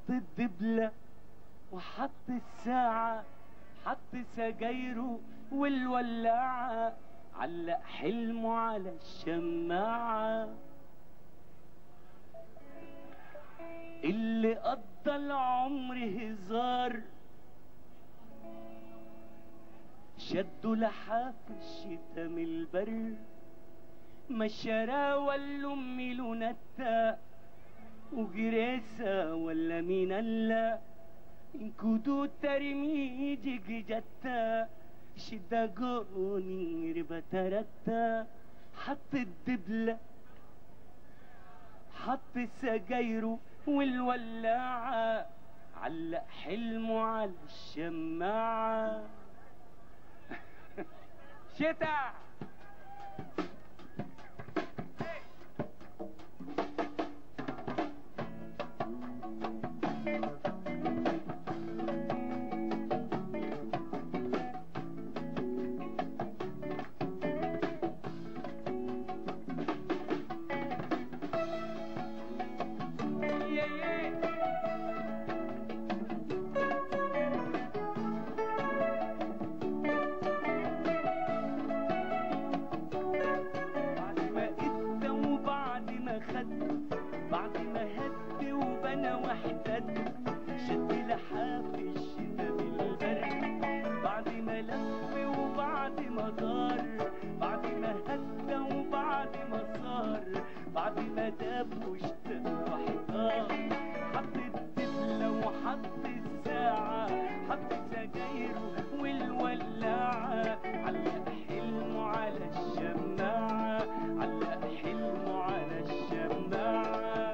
الدبلة وحط الساعة حط سجايره والولاعة علق حلمه على الشماعة اللي قضى العمر هزار شدوا لحاف الشتا من البر ما شرا ولا امي لونتا وجريسة ولا مين الا انكدو ترميجي جتا شدا جوني ربا ترتا حط الدبلة حط سجايره والولاعة علق حلمه على الشماعة شتا يا يا بعد ما ادى وبعد ما خد بعد ما هد وبنى واحتد شد لحاف الشتا بالبرد بعد ما لف وبعد ما دار بعد ما هدى وبعد ما صار بعد ما داب واشتد واحتار حط الدبلة وحط الساعة حط سجايره والولاعة علق حلمه على الشماعة علق حلمه على الشماعة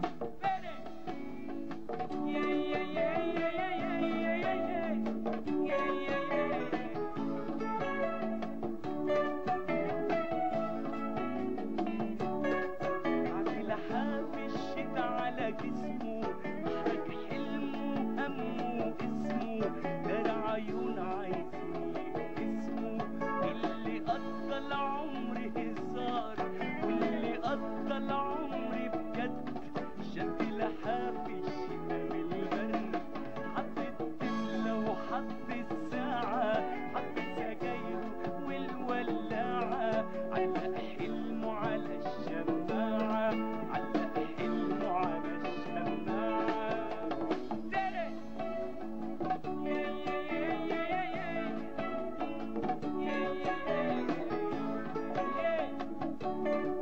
يا يا يا يا يا يا يا يا يا يا يا بعد لحاف الشتا على جسمه محرك حلمه همه اسمه دار عيون عايزين اسمه اللي قضى العمر هزار واللي قضى العمر بجد شد لحاف الشتا من البرد حط الدبلة وحط الساعة حط سجايره والولاعة علق حلمه على الشماعة علق حلمه على الشماعة داري. يا يا يا يا يا يا. يا يا يا يا.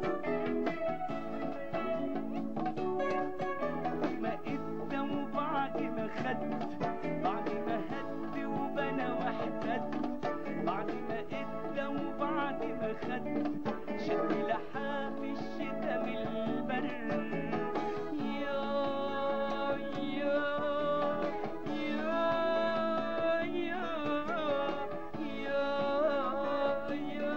ما ادى وبعد ما خد بعد ما هد وبنى واحتد بعد ما ادى وبعد ما خد شد لحاف الشتا من البر يا يا يا يا يا يا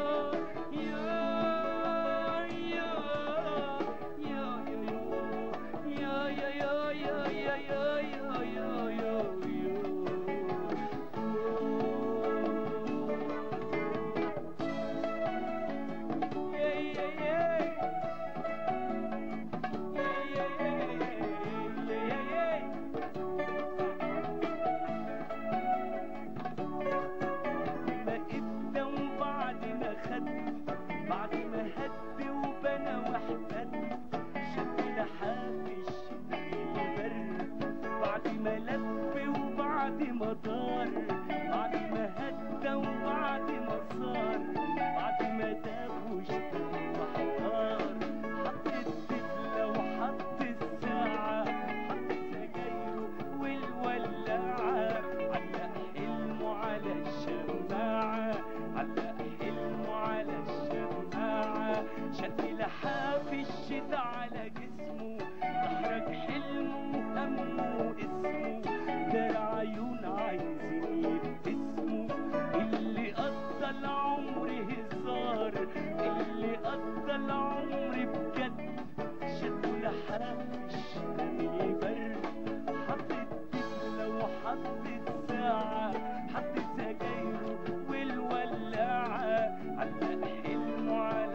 ما ادى وبعد ما خد بعد ما هد وبنى واحتد شد لحاف الشتا من البرد بعد ما لف وبعد ما دار بعد ما هدى وبعد ما صار بعد ما داب واشتد واحتار حط الدبلة وحط الساعة حط سجايره والولاعة علق حلمه على الشماعة علق حلمه على الشماعة شد لحاف الشتا على جسمه أحرج حلمه همه اسمه دار عيون عايزين يبتسموا اللي قضى العمر هزار اللي قضى العمر بجد شدوا لحاف الشتا من البرد حط الدبلة وحط الساعة حط سجايره والولاعة علق حلمه على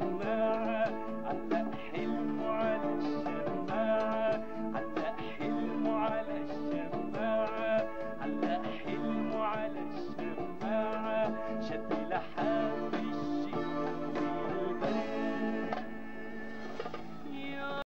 الشماعة علق حلمه على الشماعة علق حلمه حلق